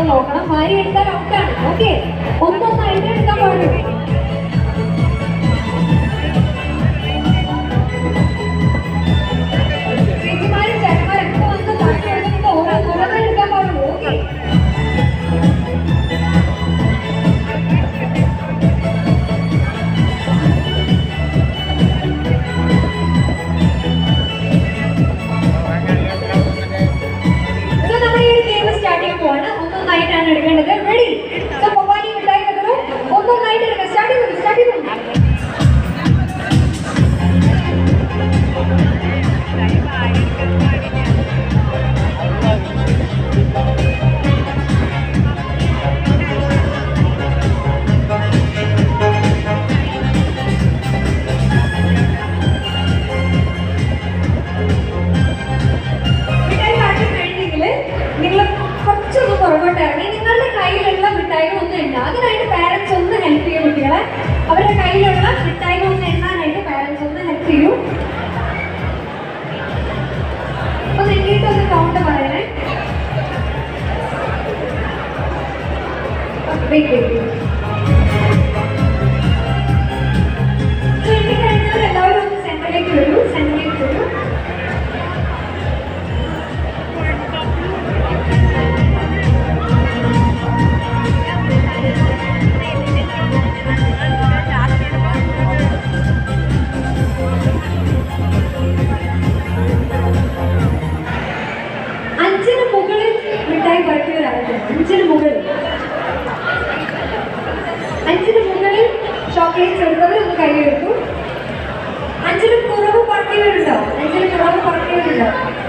എന്ന് നോക്കണം വാരി എടുത്താൽ ഔട്ടാണ് ഓക്കെ ഒന്നൊന്നായിട്ട് എടുക്കാൻ പാടുള്ളൂ ചേച്ചിമാരും ചേട്ടന്മാരൊക്കെ വന്ന് തട്ടി എടുക്കുന്നത് ഓരോ ഓരോന്നും എടുക്കാൻ പാടുള്ളൂ ഓക്കെ സോ നമ്മൾ ഈ ഗെയിം സ്റ്റാർട്ട് ചെയ്യാൻ പോവാണ് ഒന്നൊന്നായിട്ടാണ് എടുക്കേണ്ടത് റെഡി സോ പപ്പാനി മിഠായി കഥകളും ഒന്നൊന്നായിട്ട് എടുക്കാം സ്റ്റാർട്ട് ചെയ്യുന്നു സ്റ്റാർട്ട് ചെയ്യുന്നു മിഠായി കാട്ടി കഴിഞ്ഞെങ്കിൽ നിങ്ങൾ കുറച്ചൊന്ന് പുറകോട്ട് ഇറങ്ങി നിങ്ങളുടെ കയ്യിലുള്ള മിഠായികളൊന്നും എണ്ണ അതിനായിട്ട് പാരൻസ് ഒന്ന് ഹെൽപ്പ് ചെയ്യും കുട്ടികളെ അവരുടെ കയ്യിലുള്ള മിഠായികൾ ഒന്ന് എണ്ണാനായിട്ട് പാരൻസ് ഒന്ന് ഹെൽപ്പ് ചെയ്യൂ ഒന്ന് എണ്ണിയിട്ട് ഒന്ന് കൗണ്ട് പറയണേ വെയിറ്റ് വെയിറ്റ് എണ്ണിക്കഴിഞ്ഞാൽ എല്ലാവരും ഒന്ന് സെന്ററിലേക്ക് വരൂ സെന്ററിലേക്ക് വരൂ അഞ്ചിന് മുകളിൽ മിഠായി പറക്കിയവരാണ് അഞ്ചിന് മുകളിൽ അഞ്ചിന് മുകളിൽ ചോക്ലേറ്റ്സ് എടുത്തവർ ഒന്ന് കൈയെടുത്തു അഞ്ചിന് കുറവ് പറക്കിയവരുണ്ടോ അഞ്ചിന് കുറവ് പറക്കിയവരുണ്ടോ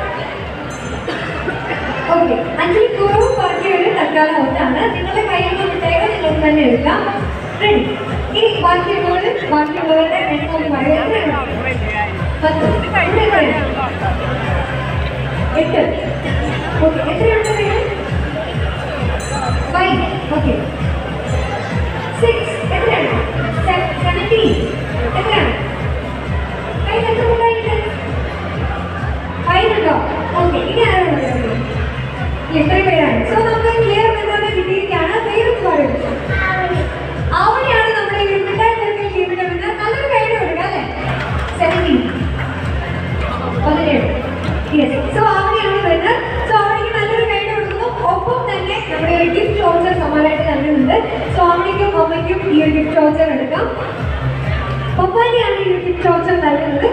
ഓക്കെ അഞ്ചിന് കുറവ് പറക്കിയവര് തൽക്കാലം ഒന്നാണ് നിങ്ങളുടെ കയ്യിലുള്ള മിഠായികൾ നിങ്ങൾക്ക് തന്നെ എടുക്കാം റെഡി ഇനി ബാക്കിയുള്ളവർ ബാക്കിയുള്ളവരുടെ എണ്ണം ഒന്ന് പറയും എത്രയാണ് പത്ത് ഇവിടെ എത്രയാണ് എട്ട് ഓക്കെ എത്രയുണ്ട് നിങ്ങൾ ഫൈവ് ഓക്കെ സിക്സ് എത്രയാണ് സെവൻറ്റീൻ എത്രയാണ് ഫൈവ് എത്ര ഉണ്ടായിട്ട് ഫൈവ് ഉണ്ടോ ഓക്കെ ഇനി ആരാണ് പറയുന്നത് എത്രയും പേരാണ് സോ നമുക്ക് ക്ലിയർ മെത്തേഡ് കിട്ടിയിരിക്കുകയാണ് പേരൊന്ന് പറയും അവിടെയാണ് നമ്മുടെ ഈ മിഠായി തിരക്കൽ ടീമിന്റെ വിന്നർ നല്ലൊരു കൈഡ് കൊടുക്കുക അല്ലേ സെവൻറ്റീൻ പതിനേഴ് യെസ് സോ അവിടെയാണ് വരുന്നത് സോ അവിടേക്ക് നല്ലൊരു കൈഡ് കൊടുക്കുന്നു ഒപ്പം തന്നെ നമ്മുടെ ഒരു ഗിഫ്റ്റ് വൗച്ചർ സമ്മാനമായിട്ട് നൽകുന്നുണ്ട് സോ അവിടേക്കും അമ്മയ്ക്കും ഈ ഒരു ഗിഫ്റ്റ് വൗച്ചർ എടുക്കാം പപ്പാനെയാണ് ഈ ഒരു ഗിഫ്റ്റ് വൗച്ചർ നൽകുന്നത്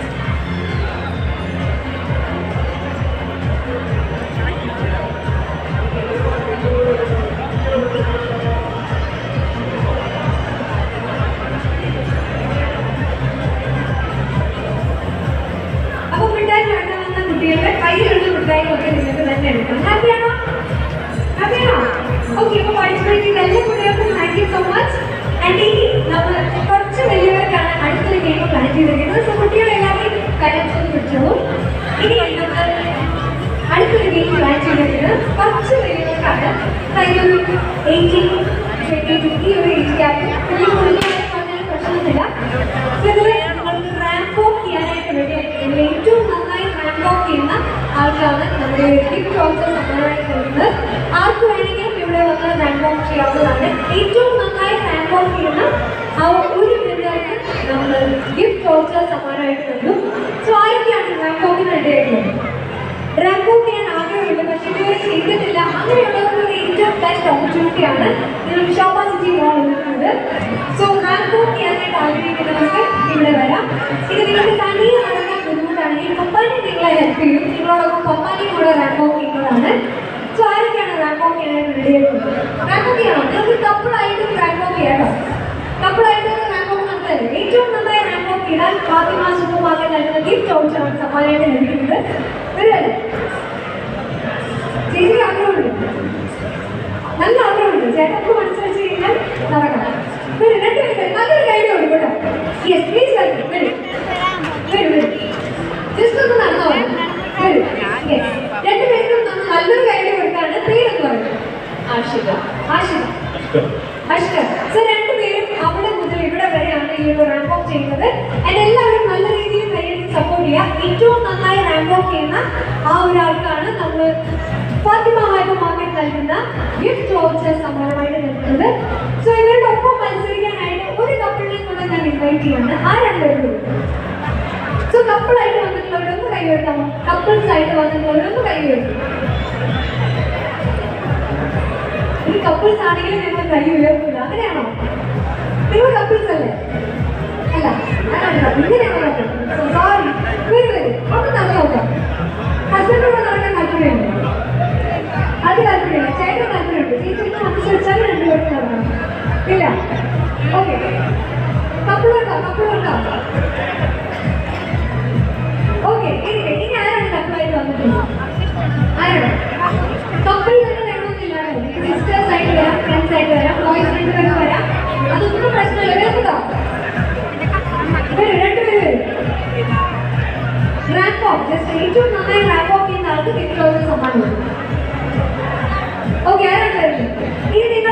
അപ്പൊ മിഠായി വേണമെന്ന കുട്ടികളുടെ കയ്യിലുള്ള മിഠായികളൊക്കെ നിങ്ങൾക്ക് തന്നെ എടുക്കാം ഹാപ്പിയാണോ ഹാപ്പിയാണോ ഓക്കെ അപ്പൊ പാർട്ടിസിപ്പേറ്റ് ചെയ്ത എല്ലാ കുട്ടികൾക്കും thank you so much and ഇനി നമ്മൾ കുറച്ച് വലിയവർക്കാണ് അടുത്തൊരു ഗെയിം പ്ലാൻ ചെയ്തിരിക്കുന്നത് സോ കുട്ടികളെല്ലാവരും കരച്ചൊന്ന് പിടിച്ചോളൂ ഇനി നമ്മൾ അടുത്തൊരു ഗെയിം പ്ലാൻ ചെയ്തിരിക്കുന്നത് കുറച്ച് വലിയവർക്കാണ് അതായത് എയ്റ്റീൻ ട്വന്റി ഫിഫ്റ്റി ഒരു ഏജ് ഗ്യാപ്പ് വലിയ കൂടുതലായിട്ട് പറഞ്ഞാൽ പ്രശ്നമില്ല സോ ഇതിൽ നിങ്ങൾക്ക് റാങ്ക് ഓഫ് ചെയ്യാനായിട്ട് വേണ്ടി ഇതിൽ ഏറ്റവും നന്നായി റാങ്ക് ഓഫ് ചെയ്യുന്ന ആൾക്കാണ് നമ്മുടെ ഗിഫ്റ്റ് വൗച്ചർ സമ്മാനമായി നൽകുന്നത് ആർക്ക് വേണമെങ്കിലും ഇവിടെ വന്ന് റാങ്ക് ഓഫ് ചെയ്യാവുന്നതാണ് ഏറ്റവും നന്നായി റാങ്ക് ഓഫ് ചെയ്യുന്ന ആ ഒരു വിന്നർക്ക് നമ്മൾ ഗിഫ്റ്റ് വൗച്ചർ സമ്മാനമായിട്ട് നൽകും സോ ആരൊക്കെയാണ് റാങ്ക് ഓഫിന് റെഡിയായിട്ടുള്ളത് റാങ്ക് ഓഫ് ചെയ്യാൻ ആഗ്രഹമുണ്ട് പക്ഷേ ഇതുവരെ ചെയ്തിട്ടില്ല അങ്ങനെയുള്ളവർക്ക് ഒരു ഏറ്റവും ബെസ്റ്റ് ഓപ്പർച്യൂണിറ്റി ആണ് നിങ്ങൾ ഷോപ്പാ സിറ്റി മോൾ നിൽക്കുന്നത് സോ റാങ്ക് ഓഫ് ചെയ്യാനായിട്ട് ആഗ്രഹിക്കുന്നവർക്ക് ഇവിടെ വരാം ഇത് നിങ്ങൾക്ക് തനിയെ നടക്കാൻ ബുദ്ധിമുട്ടാണെങ്കിൽ പപ്പാനെ നിങ്ങളെ ഹെൽപ്പ് ചെയ്യും നിങ്ങളോടൊപ്പം പപ്പാനെയും കൂടെ റാങ്ക് ഓഫ് ചെയ്യുന്നതാണ് സോ ആരൊക്കെയാണ് റാങ്ക് ഓഫ് ചെയ്യാനായിട്ട് റെഡി ആയിട്ടുള്ളത് റാങ്ക് ഓഫ് ചെയ്യണം നിങ്ങൾക്ക് കപ്പിളായിട്ടും റാങ്ക് ഓഫ് ചെയ്യാമോ കപ്പിളായിട്ട് റാങ്ക് ഓഫ് നടത്തല്ലേ ഏറ്റവും നന്നായി റാങ്ക് ഓഫ് ചെയ്താൽ ഫാത്തിമ സൂപ്പർ മാർക്കറ്റ് നൽകുന്ന ഗിഫ്റ്റ് ഓപ്ഷനാണ് സമ്മാനമായിട്ട് ലഭിക്കുന്നത് വരുമല്ലേ ചേച്ചി ആഗ്രഹമുണ്ട് നല്ല ആഗ്രഹമുണ്ട് ചേട്ടർക്ക് മനസ്സിലാക്കി കഴിഞ്ഞാൽ നടക്കണം വരും രണ്ടുപേരും നല്ലൊരു കൈഡ് കൊടുക്കട്ടോ യെസ് പ്ലീസ് വെൽക്കം വരും വരും വരും ജസ്റ്റ് ഒന്ന് നടന്നോ വരും യെസ് രണ്ടുപേർക്കും നമ്മൾ നല്ലൊരു കൈഡ് കൊടുക്കാണ് പേരൊന്ന് പറയും ആഷിക ആഷിക അഷ്കർ സോ രണ്ടുപേരും അവിടെ മുതൽ ഇവിടെ വരെയാണ് ഈ ഒരു റാങ്ക് ഓഫ് ചെയ്യുന്നത് And എല്ലാവരും നല്ല രീതിയിൽ കൈയടിച്ച് സപ്പോർട്ട് ചെയ്യുക ഏറ്റവും നന്നായി റാങ്ക് ഓഫ് ചെയ്യുന്ന ആ ഒരാൾക്കാണ് നമ്മൾ ഫാത്തിമ ഹൈപ്പർ മാർക്കറ്റ് നൽകുന്ന ഗിഫ്റ്റ് വൗച്ചർ സമ്മാനമായിട്ട് നൽകുന്നത് സോ ഇവരുടെ ഒപ്പം മത്സരിക്കാനായിട്ട് ഒരു കപ്പിളിനെ കൂടെ ഞാൻ ഇൻവൈറ്റ് ചെയ്യാണ് ആ രണ്ടുപേരും സോ കപ്പിളായിട്ട് വന്നിട്ടുള്ളവരൊന്ന് കൈവെട്ടാമോ കപ്പിൾസ് ആയിട്ട് വന്നിട്ടുള്ളവരൊന്ന് കൈവെട്ടും ഈ കപ്പിൾസ് ആണെങ്കിലും ഞങ്ങൾ കൈ ഉയർത്തില്ല അങ്ങനെയാണോ നിങ്ങൾ കപ്പിൾസ് അല്ലേ അല്ല അതല്ല ഇങ്ങനെയാണ് സോറി വരും വരും ഒന്ന് നല്ല നോക്കാം ഹസ്ബൻഡോട് നടക്കാൻ താല്പര്യമുണ്ട് അത് താല്പര്യമില്ല ചേട്ടൻ താല്പര്യമുണ്ട് ചേച്ചിക്ക് അനുസരിച്ചാൽ രണ്ടുപേർക്ക് നടക്കണം ഇല്ല ഓക്കെ കപ്പിളുണ്ടോ കപ്പിളുണ്ടോ ഓക്കെ ഇനി ഇനി ആരാണ് കപ്പിളായിട്ട് വന്നിട്ടുള്ളത് ആരാണ് കപ്പിൾ തന്നെ വേണമെന്നില്ല സിസ്റ്റേഴ്സ് ആയിട്ട് വരാം ഫ്രണ്ട്സ് ആയിട്ട് വരാം ബോയ്സ് ഫ്രണ്ട്സ് വരാം അതൊന്നും പ്രശ്നമില്ല വരുന്നുണ്ടോ വരും രണ്ടുപേരും വരും റാങ്ക് ഓഫ് ജസ്റ്റ് ഏറ്റവും നന്നായി റാങ്ക് ഓഫ് ചെയ്യുന്ന ആൾക്ക് ഫിഫ്റ്റി തൗസൻഡ് സമ്മാനം ഓക്കെ ആരാണ് വരുന്നത് ഇനി നിങ്ങൾ